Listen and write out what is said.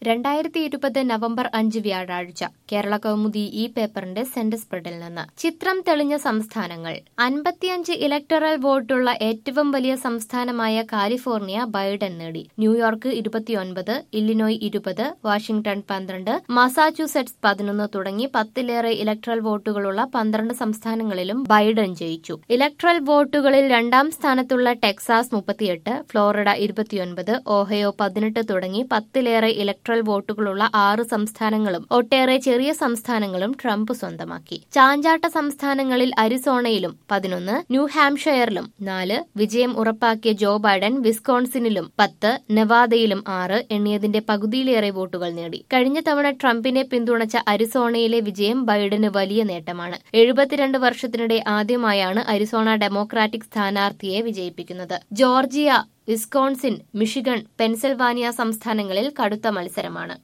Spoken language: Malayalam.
രണ്ടായിരത്തി ഇരുപത് നവംബർ അഞ്ച് വ്യാഴാഴ്ച കേരള കൗമുദി ഈ പേപ്പറിന്റെ സെന്റർ സ്പ്രെഡിൽ നിന്ന് ചിത്രം തെളിഞ്ഞ സംസ്ഥാനങ്ങൾ അൻപത്തിയഞ്ച് ഇലക്ടറൽ വോട്ടുള്ള ഏറ്റവും വലിയ സംസ്ഥാനമായ കാലിഫോർണിയ ബൈഡൻ നേടി ന്യൂയോർക്ക് ഇരുപത്തിയൊൻപത് ഇല്ലിനോയ് ഇരുപത് വാഷിംഗ്ടൺ പന്ത്രണ്ട് മസാച്യൂസെറ്റ്സ് പതിനൊന്ന് തുടങ്ങി പത്തിലേറെ ഇലക്ട്രൽ വോട്ടുകളുള്ള പന്ത്രണ്ട് സംസ്ഥാനങ്ങളിലും ബൈഡൻ ജയിച്ചു ഇലക്ട്രൽ വോട്ടുകളിൽ രണ്ടാം സ്ഥാനത്തുള്ള ടെക്സാസ് മുപ്പത്തിയെട്ട് ഫ്ലോറിഡ ഇരുപത്തിയൊൻപത് ഓഹയോ പതിനെട്ട് തുടങ്ങി പത്തിലേറെ ഇലക്ട്രൽ വോട്ടുകളുള്ള ആറ് സംസ്ഥാനങ്ങളും ഒട്ടേറെ ചെറിയ സംസ്ഥാനങ്ങളും ട്രംപ് സ്വന്തമാക്കി ചാഞ്ചാട്ട സംസ്ഥാനങ്ങളിൽ അരിസോണയിലും പതിനൊന്ന് ന്യൂഹാംഷയറിലും നാല് വിജയം ഉറപ്പാക്കിയ ജോ ബൈഡൻ വിസ്കോൺസിനിലും പത്ത് നെവാദയിലും ആറ് എണ്ണിയതിന്റെ പകുതിയിലേറെ വോട്ടുകൾ നേടി കഴിഞ്ഞ തവണ ട്രംപിനെ പിന്തുണച്ച അരിസോണയിലെ വിജയം ബൈഡന് വലിയ നേട്ടമാണ് എഴുപത്തിരണ്ട് വർഷത്തിനിടെ ആദ്യമായാണ് അരിസോണ ഡെമോക്രാറ്റിക് സ്ഥാനാർത്ഥിയെ വിജയിപ്പിക്കുന്നത് ജോർജിയ വിസ്കോൺസിൻ മിഷിഗൺ പെൻസിൽവാനിയ സംസ്ഥാനങ്ങളിൽ കടുത്ത മത്സരമാണ്